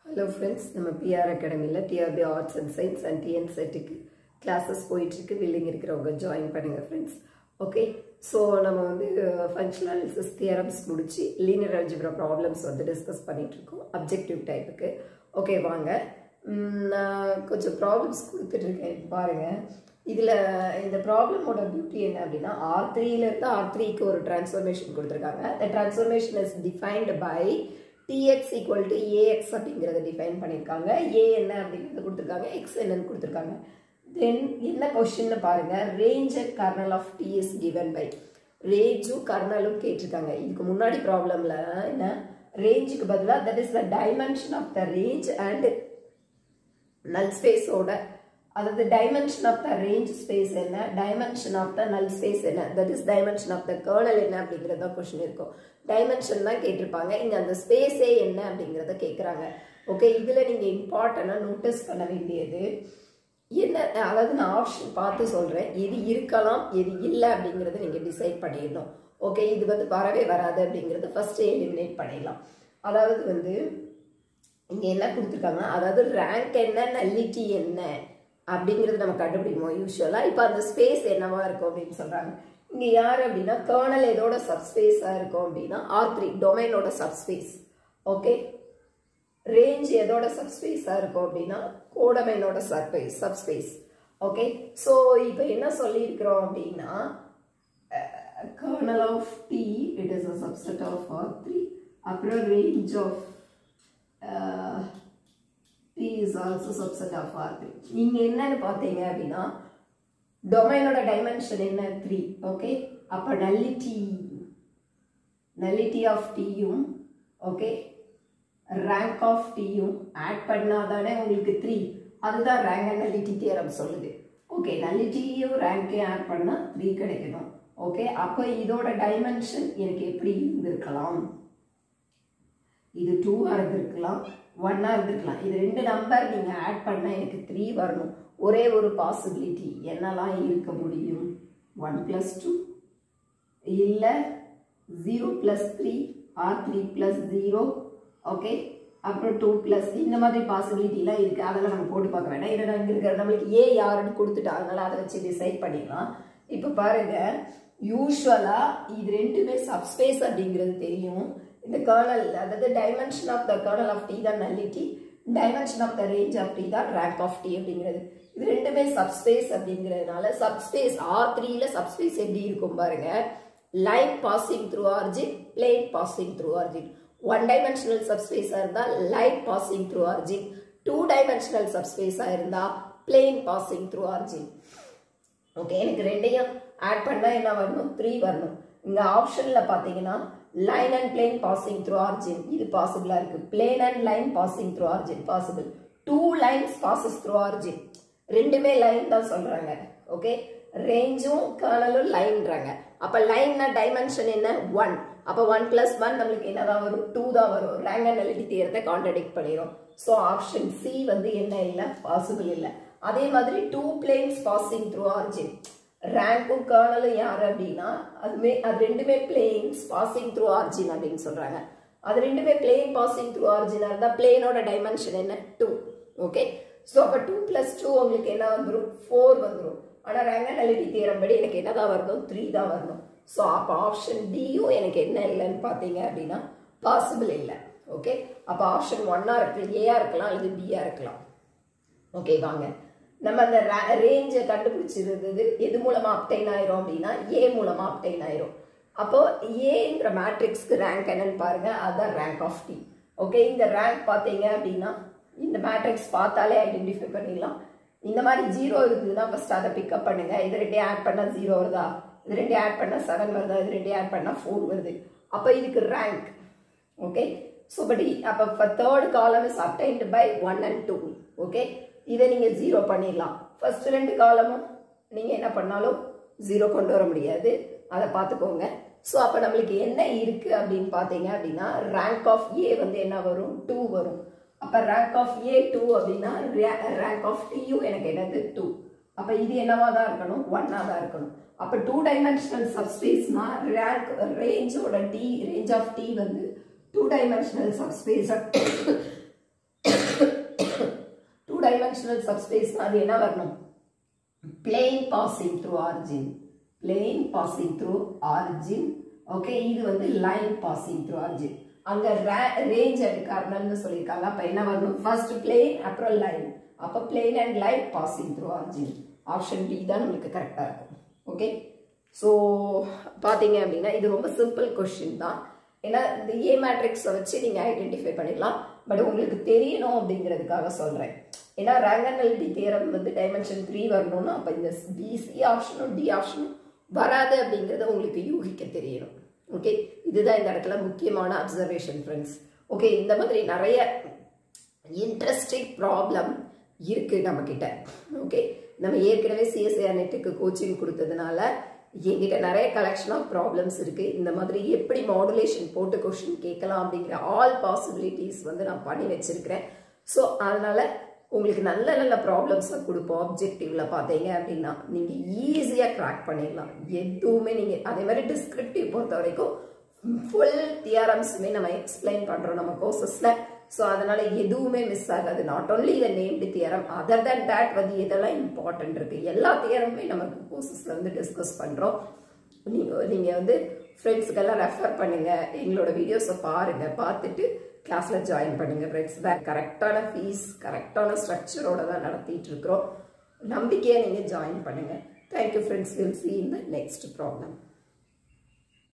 hello friends நம்ம PR அகாடமியில் TRB arts and science and TN செட்டுக்கு கிளாஸஸ் போயிட்டுருக்கு வில்லிங் இருக்கிறவங்க ஜாயின் பண்ணுங்கள் ஃப்ரெண்ட்ஸ் ஓகே ஸோ நம்ம வந்து ஃபங்க்ஷனல் அனாலிசிஸ் தியரம்ஸ் முடிச்சு லீனியர் அல்ஜிப்ரா ப்ராப்ளம்ஸ் வந்து டிஸ்கஸ் பண்ணிட்டு இருக்கோம் அப்ஜெக்டிவ் டைப்புக்கு ஓகே வாங்க ம், நான் கொஞ்சம் ப்ராப்ளம்ஸ் கொடுத்துட்ருக்கேன் பாருங்கள் இதில் இந்த ப்ராப்ளமோட பியூட்டி என்ன அப்படின்னா ஆர் த்ரீலேருந்து ஆர் த்ரீக்கு ஒரு டிரான்ஸ்ஃபர்மேஷன் கொடுத்துருக்காங்க the transformation is defined by tx equal to ax அப்படிங்கிறத டிஃபைன் பண்ணியிருக்காங்க a என்ன அப்படிங்கிறத கொடுத்துருக்காங்க x என்னன்னு கொடுத்துருக்காங்க தென் என்ன கொஸ்டின்னு பாருங்க range and kernel of T is given by ரேஞ்சும் கர்னலும் கேட்டிருக்காங்க இதுக்கு முன்னாடி ப்ராப்ளம்ல என்ன ரேஞ்சுக்கு பதிலாக that is the dimension of the range and null ஸ்பேஸோட அதாவது dimension of the range space என்ன dimension of the null space என்ன that is dimension of the kernel என்ன அப்படிங்கிறத கொஸ்டின் இருக்கும் டைமென்ஷன் தான் கேட்டிருப்பாங்க இங்கே அந்த ஸ்பேஸே என்ன அப்படிங்கிறத கேட்குறாங்க ஓகே இதில் நீங்கள் இம்பார்ட்டண்டாக நோட்டீஸ் பண்ண வேண்டியது என்ன அதாவது நான் ஆப்ஷன் பார்த்து சொல்கிறேன் எது இருக்கலாம் எது இல்லை அப்படிங்கிறத நீங்கள் டிசைட் பண்ணிடணும் ஓகே இது வந்து வரவே வராது அப்படிங்கிறத ஃபஸ்ட்டு எலிமினேட் பண்ணிடலாம் அதாவது வந்து இங்கே என்ன கொடுத்துருக்காங்க அதாவது ரேங்க் என்ன நல்லிட்டி என்ன அப்படிங்கிறது நம்ம கண்டுபிடிப்போம் யூஸ்வலாக இப்போ அந்த ஸ்பேஸ் என்னவா இருக்கும் அப்படின்னு சொல்கிறாங்க இங்கே யார் அப்படின்னா கேர்னல் எதோட சப்ஸ்பேஸாக இருக்கும் அப்படின்னா ஆர் த்ரீ டொமைனோட சப்ஸ்பேஸ் ஓகே ரேஞ்ச் எதோட சப்ஸ்பேஸாக இருக்கும் அப்படின்னா கோடமைனோட சர்பேஸ் சப்ஸ்பேஸ் ஓகே ஸோ இப்போ என்ன சொல்லியிருக்கிறோம் அப்படின்னா kernel of T it is a subset of R three அப்புறம் range of T is also subset of R three நீங்கள் என்னன்னு பார்த்தீங்க அப்படின்னா டொமைனோட டைமென்ஷன் என்ன த்ரீ ஓகே அப்போ நல்லிட்டி நல்லிட்டி ஆஃப் டீயும் ஓகே ரேங்க் ஆஃப் டீயும் ஆட் பண்ணாதானே உங்களுக்கு த்ரீ அதுதான் ரேங்க் அண்ட் நல்லிட்டி தியரம் சொல்லுது ஓகே நல்லிட்டியும் ரேங்கையும் ஆட் பண்ணால் த்ரீ கிடைக்கணும் ஓகே அப்போ இதோட டைமென்ஷன் எனக்கு எப்படி இருந்திருக்கலாம் இது டூவாக இருந்திருக்கலாம் ஒன்னாக இருந்திருக்கலாம் இது ரெண்டு நம்பர் நீங்கள் ஆட் பண்ணால் எனக்கு த்ரீ வரணும் ஒரே ஒரு பாசிபிலிட்டி என்னெல்லாம் இருக்க முடியும் ஒன் ப்ளஸ் டூ இல்லை zero plus three or three plus zero okay அப்புறம் டூ ப்ளஸ் இந்த மாதிரி பாசிபிலிட்டிலாம் இருக்குது அதெல்லாம் நம்ம போட்டு பார்க்க வேண்டாம் இதை இங்கே இருக்கிற நம்மளுக்கு ஏ யாருன்னு கொடுத்துட்டா அதனால அதை வச்சு டிசைட் பண்ணிடலாம் இப்போ பாருங்க யூஸ்வலாக இது ரெண்டுமே சப்ஸ்பேஸ் அப்படிங்கிறது தெரியும் இந்த கர்னல் அதாவது dimension of the kernel of T தான் nullity dimension of the range of T தான் ரேங்க் ஆஃப் டி அப்படிங்கிறது இது ரெண்டுமே சப்ஸ்பேஸ் அப்படிங்கிறதுனால சப்ஸ்பேஸ் ஆர் த்ரீல சப்ஸ்பேஸ் எப்படி இருக்கும் பாருங்க line passing through origin plane passing through origin one dimensional சப்ஸ்பேஸாக இருந்தால் light passing through origin two dimensional சப்ஸ்பேஸாக இருந்தால் plane passing through origin okay எனக்கு ரெண்டையும் ஆட் பண்ணால் என்ன வரணும் த்ரீ வரணும் இங்கே ஆப்ஷனில் பார்த்தீங்கன்னா line and plane passing through origin இது பாசிபிளாக இருக்குது plane and line passing through origin possible two lines passes through origin ரெண்டுமே லைன் தான் சொல்கிறாங்க ஓகே ரேஞ்சும் கர்னலும் லைன்றாங்க அப்போ லைன்னா டைமென்ஷன் என்ன ஒன் அப்போ ஒன் பிளஸ் ஒன் நம்மளுக்கு என்னதான் வரும் டூ தான் வரும் ரேங்க் அனாலிட்டி தியரத்தை கான்ட்ரடிக்ட் பண்ணிடும் ஸோ ஆப்ஷன் சி வந்து என்ன இல்லை பாசிபிள் இல்லை அதே மாதிரி two planes passing through origin ரேங்க்கும் கேர்னலும் யார் அப்படின்னா அதுமே அது ரெண்டுமே பிளேன்ஸ் பாசிங் த்ரூ ஆர்ஜின் அப்படின்னு சொல்கிறாங்க அது ரெண்டுமே பிளேன் பாசிங் த்ரூ ஆர்ஜினாக இருந்தால் பிளேனோட டைமென்ஷன் என்ன டூ ஓகே ஸோ அப்போ டூ ப்ளஸ் டூ உங்களுக்கு என்ன வந்துடும் ஃபோர் வந்துடும் ஆனால் ரேங்க் அனாலிட்டி தியரம் படி எனக்கு என்ன தான் வரணும் த்ரீ தான் வரணும் ஸோ அப்போ ஆப்ஷன் டியும் எனக்கு என்ன இல்லைன்னு பார்த்தீங்க அப்படின்னா பாசிபிள் இல்லை ஓகே அப்போ ஆப்ஷன் ஒன்னாக இருக்கு ஏஆ இருக்கலாம் அல்லது பிஆ இருக்கலாம் ஓகே வாங்க நம்ம அந்த ரேஞ்சை கண்டுபிடிச்சிருந்தது எது மூலமா அப்டைன் ஆயிரும் அப்படின்னா ஏ மூலமா அப்டைன் ஆயிரும் அப்போ ஏங்கிற மேட்ரிக்ஸ்க்கு ரேங்க் என்னன்னு பாருங்க அதுதான் ரேங்க் ஆஃப் டி ஓகே இந்த ரேங்க் பார்த்தீங்க அப்படின்னா இந்த மேட்ரிக்ஸ் பார்த்தாலே ஐடென்டிஃபை பண்ணிடலாம் இந்த மாதிரி ஜீரோ இருக்குதுன்னா ஃபர்ஸ்ட் அதை பிக்கப் பண்ணுங்க இது ரெண்டையும் ஆட் பண்ணால் ஜீரோ வருதா இது ரெண்டையும் ஆட் பண்ணால் செவன் வருதா இது ரெண்டையும் ஆட் பண்ணால் ஃபோர் வருது அப்போ இதுக்கு ரேங்க் ஓகே ஸோ பட் அப்போ third column is obtained by one and two okay இதை நீங்கள் ஜீரோ பண்ணிடலாம் ஃபர்ஸ்ட் ரெண்டு காலமும் நீங்கள் என்ன பண்ணாலும் ஜீரோ கொண்டு வர முடியாது அதை பார்த்துக்கோங்க ஸோ அப்போ நம்மளுக்கு என்ன இருக்குது அப்படின்னு பார்த்தீங்க அப்படின்னா ரேங்க் ஆஃப் ஏ வந்து என்ன வரும் டூ வரும் அப்போ ரேங்க் ஆஃப் ஏ டூ அப்படின்னா ரேங்க் ஆஃப் டியும் எனக்கு என்னது டூ அப்போ இது என்னவா தான் இருக்கணும் ஒன்னாக தான் இருக்கணும் அப்போ டூ டைமென்ஷனல் சப்ஸ்பேஸ்னா ரேங்க் ரேஞ்சோட டி ரேஞ்ச் ஆஃப் டி வந்து two dimensional subspace dimensional subspace அது என்ன வரணும் plane passing through origin plane passing through origin okay இது வந்து லைன் பாசிங் த்ரூ ஆரிஜின் அங்க ரேஞ்ச் அண்ட் கர்னல்னு சொல்லியிருக்காங்க அப்ப என்ன வரணும் ஃபர்ஸ்ட் பிளேன் அப்புறம் லைன் அப்ப plane and line passing through origin option D தான் உங்களுக்கு கரெக்டா இருக்கும் ஓகே ஸோ பார்த்தீங்க அப்படின்னா இது ரொம்ப சிம்பிள் கொஷின் தான் ஏன்னா இந்த ஏ மேட்ரிக்ஸை வச்சு நீங்கள் ஐடென்டிஃபை பண்ணிடலாம் பட் உங்களுக்கு தெரியணும் அப்படிங்கிறதுக்காக சொல்கிறேன் ஏன்னா ரேங்கனல்டி தேரம் வந்து டைமென்ஷன் த்ரீ வரணும்னா அப்போ இந்த பிசி ஆப்ஷனும் டி ஆப்ஷனும் வராது அப்படிங்கிறத உங்களுக்கு யூகிக்க தெரியணும் ஓகே இதுதான் இந்த இடத்துல முக்கியமான அப்சர்வேஷன் ஃப்ரெண்ட்ஸ் ஓகே இந்த மாதிரி நிறைய இன்ட்ரெஸ்டிங் ப்ராப்ளம் இருக்கு நம்ம கிட்ட ஓகே நம்ம ஏற்கனவே சிஎஸ்ஐஆர் நெட்டுக்கு கோச்சிங் கொடுத்ததுனால என்கிட்ட நிறைய கலெக்ஷன் ஆஃப் ப்ராப்ளம்ஸ் இருக்கு இந்த மாதிரி எப்படி மாடுலேஷன் போட்டு கொஷின் கேட்கலாம் அப்படிங்கிற ஆல் பாசிபிலிட்டிஸ் வந்து நான் பண்ணி வச்சிருக்கிறேன் ஸோ அதனால உங்களுக்கு நல்ல நல்ல ப்ராப்ளம்ஸை கொடுப்போம் ஆப்ஜெக்டிவ்ல பார்த்தீங்க அப்படின்னா நீங்கள் ஈஸியாக க்ராக் பண்ணிடலாம் எதுவுமே நீங்கள் அதே மாதிரி டிஸ்கிரிப்டிவ் பொறுத்த வரைக்கும் ஃபுல் தியரம்ஸுமே நம்ம எக்ஸ்பிளைன் பண்ணுறோம் நம்ம கோர்சஸில் ஸோ அதனால எதுவுமே மிஸ் ஆகாது not only the named theorem other than that வந்து இதெல்லாம் இம்பார்ட்டன்ட் இருக்கு எல்லா தியரமுமே நமக்கு கோர்சஸில் வந்து டிஸ்கஸ் பண்ணுறோம் நீங்கள் நீங்கள் வந்து ஃப்ரெண்ட்ஸுக்கெல்லாம் ரெஃபர் பண்ணுங்க எங்களோட வீடியோஸை பாருங்க பார்த்துட்டு கிளாஸில் ஜாயின் பண்ணுங்க ஃப்ரெண்ட்ஸ் வேறு கரெக்டான ஃபீஸ் கரெக்டான ஸ்ட்ரக்சரோட தான் நடத்திட்டு இருக்கிறோம் நம்பிக்கையை நீங்கள் ஜாயின் பண்ணுங்க thank you friends will see in the next problem